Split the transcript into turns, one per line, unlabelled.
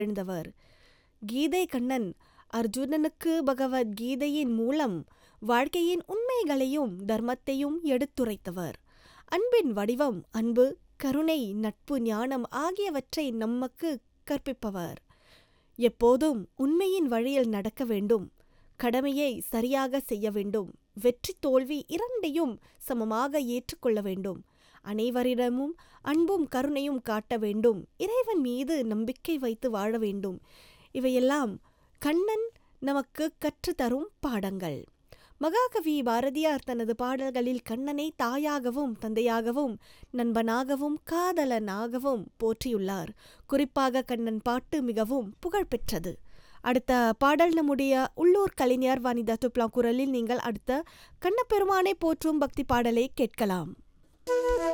வாழ்ந்தவர் கீதை கண்ணன் அர்ஜுனனுக்கு பகவத் கீதையின் மூலம் வாழ்க்கையின் உண்மைகளையும் தர்மத்தையும் எடுத்துரைத்தவர் அன்பின் வடிவம் அன்பு கருணை நட்பு ஞானம் ஆகியவற்றை நமக்கு கற்பிப்பவர் எப்போதும் உண்மையின் வழியில் நடக்க வேண்டும் கடமையை சரியாக செய்ய வேண்டும் வெற்றி தோல்வி இரண்டையும் சமமாக ஏற்றுக்கொள்ள வேண்டும் அனைவரிடமும் அன்பும் கருணையும் காட்ட வேண்டும் இறைவன் மீது நம்பிக்கை வைத்து வாழ வேண்டும் இவையெல்லாம் கண்ணன் நமக்கு கற்றுத்தரும் பாடங்கள் மகாகவி பாரதியார் தனது பாடல்களில் கண்ணனை தாயாகவும் தந்தையாகவும் நண்பனாகவும் காதலனாகவும் போற்றியுள்ளார் குறிப்பாக கண்ணன் பாட்டு மிகவும் புகழ்பெற்றது அடுத்த பாடல் நம்முடைய உள்ளூர் கலைஞர் வாணிதா துப்லா குரலில் நீங்கள் அடுத்த கண்ணப்பெருமானை போற்றும் பக்தி பாடலை கேட்கலாம்